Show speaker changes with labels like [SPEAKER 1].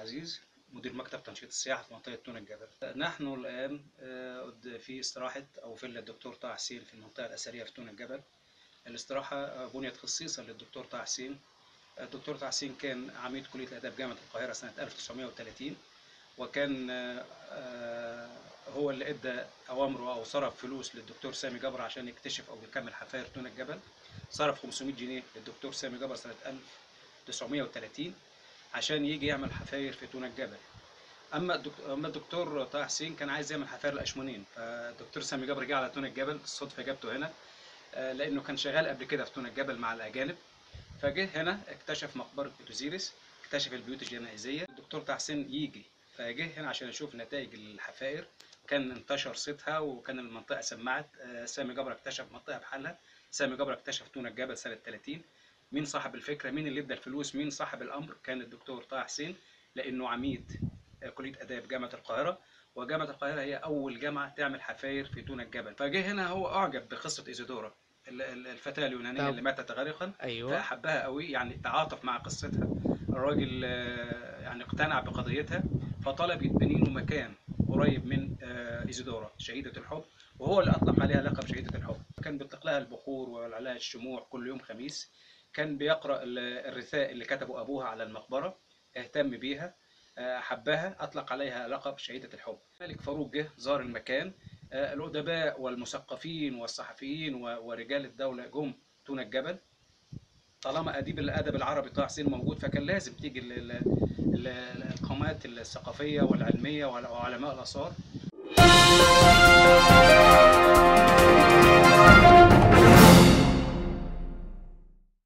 [SPEAKER 1] العزيز مدير مكتب تنشيط السياحة في منطقة تونة الجبل نحن الآن آه، قد- في استراحة أو فيلا الدكتور طه حسين في المنطقة الأثرية في تونة الجبل الاستراحة آه، بنيت خصيصا للدكتور طه حسين الدكتور طه حسين كان عميد كلية الآداب جامعة القاهرة سنة 1930 وكان آه، آه، هو اللي ادى اوامره او صرف فلوس للدكتور سامي جبر عشان يكتشف او يكمل حفاير تونة الجبل صرف 500 جنيه للدكتور سامي جبر سنة 1930 عشان يجي يعمل حفاير في تونة الجبل اما الدكتور اما الدكتور طه حسين كان عايز يعمل حفاير الاشمونين فالدكتور سامي جبر جه على تونة الجبل الصدفه جابته هنا آه، لانه كان شغال قبل كده في تونة الجبل مع الاجانب فجه هنا اكتشف مقبره اوزيريس اكتشف البيوت الجنائزيه الدكتور طه حسين يجي فجه هنا عشان يشوف نتائج الحفائر كان انتشر صيتها وكان المنطقه سمعت آه، سامي جبر اكتشف منطقه بحالها سامي جبر اكتشف تونة الجبل سنه 30 مين صاحب الفكره مين اللي ادى الفلوس مين صاحب الامر كان الدكتور طه حسين لانه عميد آه، كليه اداب جامعه القاهره وجامعه القاهره هي اول جامعه تعمل حفاير في تونة الجبل فجه هنا هو اعجب بقصه ايزيدورا ال- ال- الفتاه اليونانيه
[SPEAKER 2] طب.
[SPEAKER 1] اللي ماتت غارقا
[SPEAKER 2] ايوه
[SPEAKER 1] فأحبها قوي يعني تعاطف مع قصتها الراجل آه، يعني اقتنع بقضيتها فطلب يتبني له مكان قريب من آه، إيزيدورا شهيدة الحب وهو اللي أطلق عليها لقب شهيدة الحب كان بيطلق لها البخور ويولع لها الشموع كل يوم خميس كان بيقرأ ال- الرثاء اللي كتبه أبوها على المقبرة اهتم بيها آه، حبها أطلق عليها لقب شهيدة الحب الملك فاروق جه زار المكان آه، الأدباء والمثقفين والصحفيين و- ورجال الدولة جم تونة الجبل طالما اديب الادب العربي طه حسين موجود فكان لازم تيجي ال- ال- ال- القامات الثقافيه والعلميه وعلماء الاثار